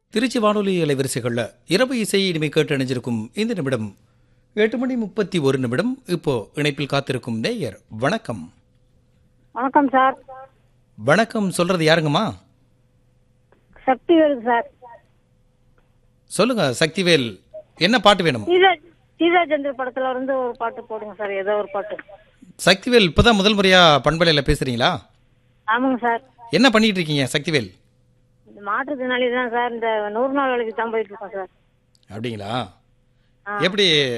திருச்சி வானொலி அலைவரிசைகளில் இரவு இசை இனிமை கேட்டு அணிஞ்சிருக்கும் இந்த நிமிடம் எட்டு மணி முப்பத்தி ஒரு நிமிடம் இப்போ இணைப்பில் காத்திருக்கும் நேயர் வணக்கம் வணக்கம் சார் வணக்கம் சொல்றது யாருங்கம்மா சக்தி வருது சார் சொல்லுங்க சக்திவேல் என்ன பாட்டு வேணும் சீதா சீதா சந்திர படத்துல இருந்து ஒரு பாட்டு போடுங்க சார் ஏதோ ஒரு பாட்டு சக்திவேல் இப்பதான் முதல் முறையா பண்பலையில் பேசுறீங்களா ஆமாங்க சார் என்ன பண்ணிட்டு இருக்கீங்க சக்திவேல் இந்த மாற்றுத்திறனாளி தான் சார் இந்த நூறு நாள் வேலைக்கு தான் போயிட்டு இருக்கோம் சார் அப்படிங்களா எப்படி